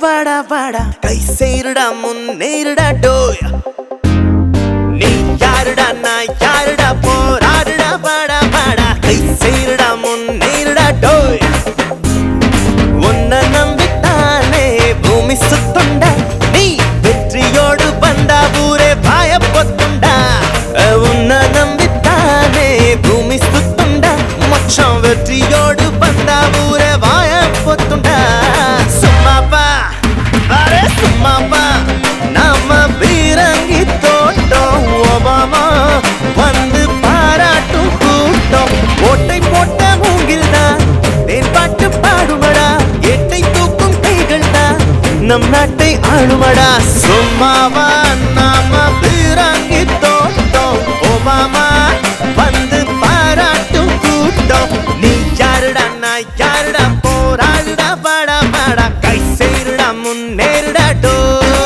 வாடா வாடா கை சேருடா முன்னேறுடா டோய் நீ யாருடா நான் யாருடா போராடுடா வாடா வாடா கை சேருடா முன்னேறுடா டோய் உன்னை நம்பித்தானே பூமி சுத்துண்டா நீ வெற்றியோடு வந்தா ஊரே பயப்பொத்துண்டா உன்னை நம்பித்தானே பூமி சுத்துண்டா மச்சான் வெற்றியோடு வந்தா ஊரே பயப்பொத்துண்டா சும்மாப்பா அரே சும்மாப்பா நாம பீரங்கி தோட்டம் ஒபாமா வந்து பாராட்டும் கூட்டம் ஓட்டை போட்ட மூங்கில் தான் தேன் பாட்டு பாடுமடா எட்டை தூக்கும் கைகள் தான் நம் நாட்டை ஆளுமடா சும்மாவா நாம பீரங்கி தோட்டம் ஒபாமா வந்து பாராட்டும் கூட்டம் நீ யாருடா நான் யாருடா போராடுடா வாடா வாடா கை சேருடா முன்னேறுடா டோ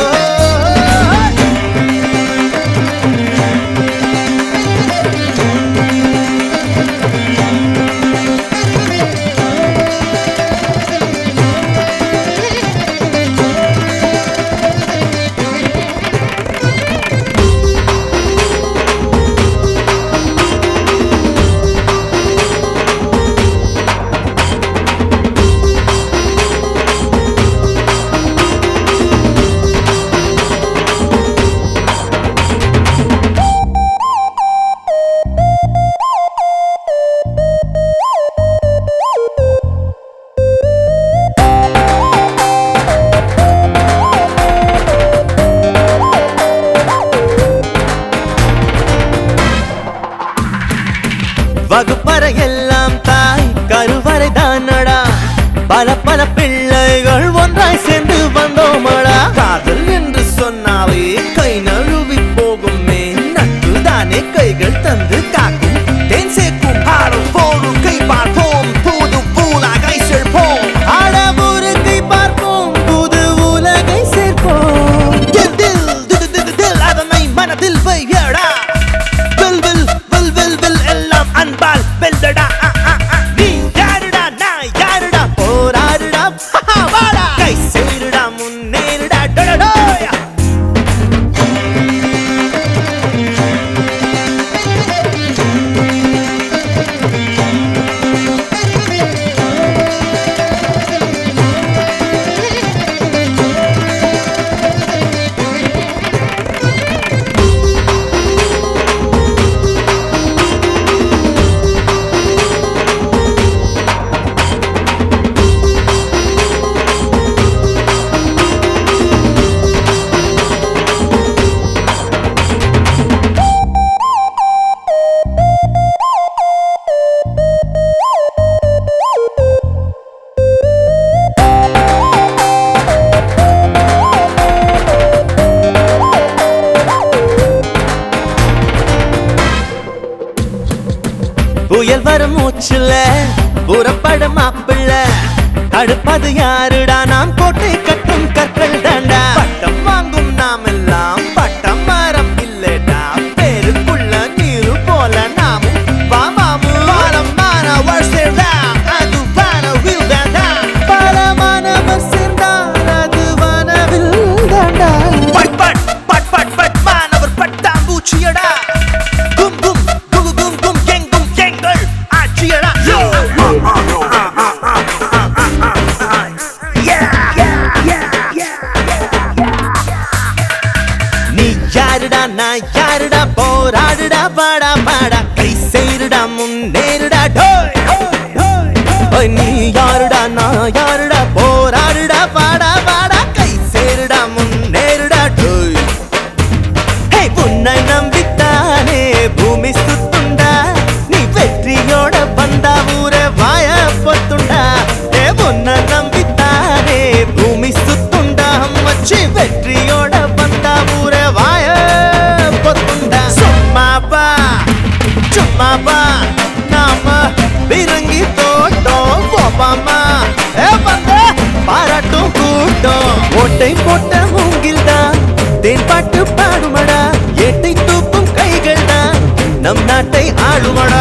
வகுப்பறை எல்லாம் தாய் கருவறை தானடா பல பல பிள்ளைகள் ஒன்றாய் சேர்ந்து வந்தோமடா காதல் என்று சொன்னாலே கை நழுவி போகுமே நட்பு தானே கைகள் தந்து காக்கும் தேன் சேர்க்கும் பாடும் போடும் கை பார்ப்போம் புது உலகை சேர்ப்போம் ஆட ஒரு கை பார்ப்போம் புது உலகை சேர்ப்போம் தில் தில் தில் தில் தில் அதனை மனதில் வையடா வில் வில் வில் வில் வில் எல்லாம் அன்பால் வெல்தடா ஆ, ஆ, ஆ. நீ யாருடா நான் யாருடா போராடுடா ஹஹா, வாடா கை சேருடா முன்னேறுடா டொடடோயா புயல் வரும் மூச்சுல புறப்பட மாப்பிள்ள அடுப்பது யாருடா நாம் கோட்டை கட்டும் கற்கள் தாண்டா பட்டம் வாங்கும் நாம் எல்லாம் பட்டம் மரம் இல்லடா பேருக்குள்ள நீரு போல நாமும் வாமாமு பாலமான சேர்ந்தா அது வானவில் தாண்டா பலமானவர் சேர்ந்தார் அது வானவில் தாண்டா பட் பட் பட் பட் பட் மாணவர் பட்டாம்பூச்சியடா கும் கும் கும் கும் கும் எங்கும் எங்கள் ஆட்சியடா யோ நீ யாருடா நான் யாருடா போராடுடா வாடா வாடா கை சேருடா முன்னேறுடா டோய் ஓய், நீ யாருடா நான் யாருடா போராடுடா வாடா வாடா கை சேருடா முன்னேறுடா டோய் ஹே உன்னை நம்பித்தானே பூமி சுத்துண்டா நீ வெற்றியோட வந்தா ஊரே வாய பொத்துண்டா ஹே உன்னை நம்பித்தானே பூமி சுத்துண்டா மச்சி வெற்றியோட வந்தா ஊரே வாய பொத்துண்டா சும்மாப்பா சும்மாப்பா நாம விருங்கி தோட்டம் போப்பாமா ஏ வந்த பாராட்டும் கூட்டம் ஓட்டை போட்ட மூங்கில் தான் தேன் பாட்டு பாடுமடா எட்டை தூக்கும் கைகள் தான் நம் நாட்டை ஆளுமடா